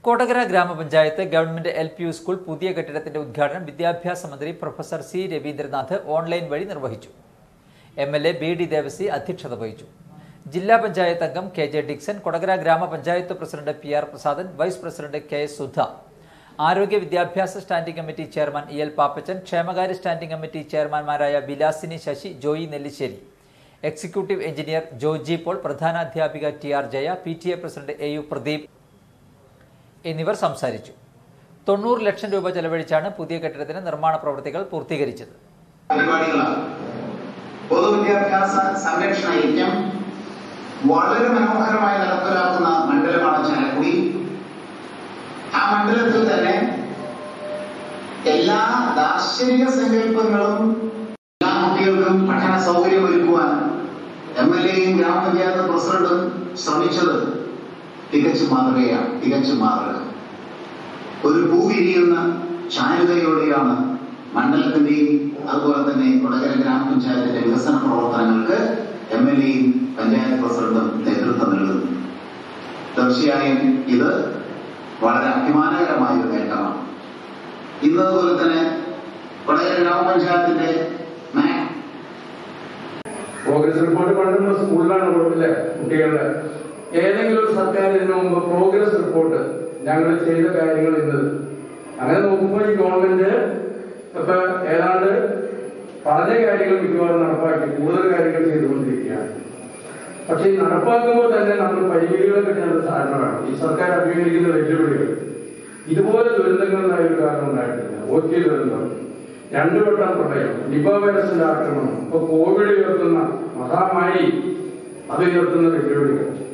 കൊടകര ഗ്രാമപഞ്ചായത്ത് government L P U school പുതിയ കെട്ടിടത്തിന്റെ ഉദ്ഘാടനം വിദ്യാഭ്യാസ മന്ത്രി പ്രൊഫസർ സി രവീന്ദ്രനാഥ് ഓൺലൈൻ വഴി നിർവഹിച്ചു M L A B D Devassy അധ്യക്ഷത വഹിച്ചു ജില്ലാ പഞ്ചായത്ത് അംഗം കെ ജെ ഡിക്സൺ കൊടകര ഗ്രാമപഞ്ചായത്ത് president P R Prasadan vice president K S Sudha ആരോഗ്യ വിദ്യാഭ്യാസ standing committee chairman E L Pappachan ക്ഷേമകാര്യ സ്റ്റാൻഡിംഗ് കമ്മിറ്റി ചെയർമാൻമാരായ വിലാസിനി ശശി ജോയി നെല്ലിശ്ശേരി എക്സിക്യൂട്ടീവ് എഞ്ചിനീയർ ജോജി പോൾ പ്രധാനാധ്യാപിക T R Jaya P T A president A U Pradeep എന്നിവർ സംസാരിച്ചു തൊണ്ണൂറ് ലക്ഷം രൂപ ചെലവഴിച്ചാണ് പുതിയ കെട്ടിടത്തിന് നിർമ്മാണ പ്രവൃത്തികൾ പൂർത്തീകരിച്ചത് പരിപാടികളാണ് പൊതുവിദ്യാഭ്യാസ സംരക്ഷണ യജ്ഞം വളരെ മനോഹരമായി നടപ്പിലാക്കുന്ന മണ്ഡലമാണ് ചാലക്കുടി ആ മണ്ഡലത്തിൽ തന്നെ എല്ലാ ദാർശനിക സങ്കല്പങ്ങളും എല്ലാ കുട്ടികൾക്കും പഠന സൗകര്യം ഒരുക്കുവാൻ എം എൽ എയും ഗ്രാമപഞ്ചായത്ത് പ്രസിഡന്റും ശ്രമിച്ചത് തികച്ചും മാതൃകയാണ് തികച്ചും മാതൃക ഒരു പൂ വിരിയുന്ന ചാരുതയോടെയാണ് മണ്ഡലത്തിന്റെയും അതുപോലെ തന്നെ കൊടകര ഗ്രാമപഞ്ചായത്തിന്റെ വികസന പ്രവർത്തനങ്ങൾക്ക് എം എൽ എയും പഞ്ചായത്ത് പ്രസിഡന്റും നേതൃത്വം നൽകുന്നു തീർച്ചയായും ഇത് വളരെ അഭിമാനകരമായ ഒരു നേട്ടമാണ് ഇന്നതുപോലെ തന്നെ കൊടകര ഗ്രാമപഞ്ചായത്തിന്റെ മാ- പ്രോഗ്രസ് റിപ്പോർട്ട് പണ്ടുള്ള സ്കൂളിലാണ് കൊടുക്കില്ല കുട്ടികളുടെ ഏതെങ്കിലും ഒരു സർക്കാർ ഇതിനു മുമ്പ് പ്രോഗ്രസ് റിപ്പോർട്ട് ഞങ്ങൾ ചെയ്ത കാര്യങ്ങൾ ഇന്നത് അങ്ങനെ നോക്കുമ്പോൾ ഈ ഗവൺമെന്റ് ഇപ്പൊ ഏതാണ്ട് പറഞ്ഞ കാര്യങ്ങൾ മിക്കവാറും നടപ്പാക്കി കൂടുതൽ കാര്യങ്ങൾ ചെയ്തുകൊണ്ടിരിക്കുകയാണ് പക്ഷെ ഈ നടപ്പാക്കുമ്പോൾ തന്നെ നമ്മൾ പരിമിതികളെ പറ്റിയുള്ള ധാരണ വേണം ഈ സർക്കാർ അഭിമുഖീകരിക്കുന്ന വെല്ലുവിളികൾ ഇതുപോലെ ദുരന്തങ്ങളിലായ ഒരു കാലം ഉണ്ടായിട്ടില്ല ഒറ്റ ദുരന്തം രണ്ടു വട്ടം പ്രളയം നിപ വൈറസിന്റെ ആക്രമണം ഇപ്പൊ കോവിഡ് ഉയർത്തുന്ന മഹാമാരി അത് ഉയർത്തുന്ന വെല്ലുവിളികൾ